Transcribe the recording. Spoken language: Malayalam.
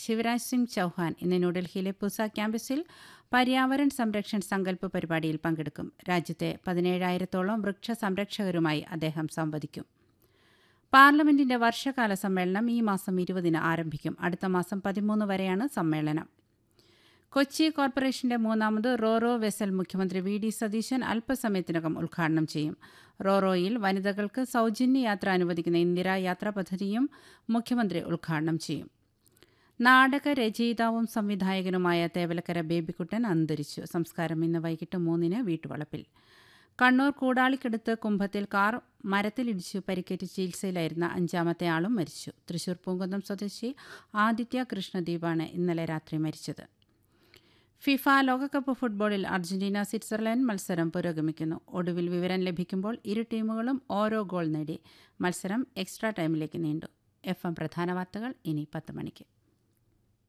ശിവരാജ് സിംഗ് ചൌഹാൻ ഇന്ന് ന്യൂഡൽഹിയിലെ പുസ ക്യാമ്പസിൽ പര്യാവരൺ സംരക്ഷൺ സങ്കല്പ് പരിപാടിയിൽ പങ്കെടുക്കും രാജ്യത്തെ പതിനേഴായിരത്തോളം വൃക്ഷ സംരക്ഷകരുമായി അദ്ദേഹം സംവദിക്കും പാർലമെന്റിന്റെ വർഷകാല സമ്മേളനം ഈ മാസം ഇരുപതിന് ആരംഭിക്കും അടുത്ത മാസം പതിമൂന്ന് വരെയാണ് സമ്മേളനം കൊച്ചി കോർപ്പറേഷന്റെ മൂന്നാമത് റോറോ വെസൽ മുഖ്യമന്ത്രി വി ഡി സതീശൻ അല്പസമയത്തിനകം ഉദ്ഘാടനം ചെയ്യും റോറോയിൽ വനിതകൾക്ക് സൗജന്യ യാത്ര അനുവദിക്കുന്ന ഇന്ദിരാ യാത്രാ പദ്ധതിയും മുഖ്യമന്ത്രി ഉദ്ഘാടനം ചെയ്യും നാടക രചയിതാവും സംവിധായകനുമായ തേവലക്കര ബേബിക്കുട്ടൻ അന്തരിച്ചു സംസ്കാരം ഇന്ന് വൈകിട്ട് മൂന്നിന് വീട്ടുവളപ്പിൽ കണ്ണൂർ കൂടാളിക്കടുത്ത് കുംഭത്തിൽ കാർ മരത്തിലിടിച്ചു പരിക്കേറ്റ് ചികിത്സയിലായിരുന്ന അഞ്ചാമത്തെ ആളും മരിച്ചു തൃശൂർ പൂങ്കുന്നം സ്വദേശി ആദിത്യ കൃഷ്ണദീപാണ് ഇന്നലെ രാത്രി മരിച്ചത് ഫിഫ ലോകകപ്പ് ഫുട്ബോളിൽ അർജന്റീന സ്വിറ്റ്സർലൻഡ് മത്സരം പുരോഗമിക്കുന്നു ഒടുവിൽ വിവരം ലഭിക്കുമ്പോൾ ഇരു ടീമുകളും ഓരോ ഗോൾ നേടി മത്സരം എക്സ്ട്രാ ടൈമിലേക്ക് നീണ്ടു എഫ് എം പ്രധാന വാർത്തകൾ ഇനി പത്ത് മണിക്ക്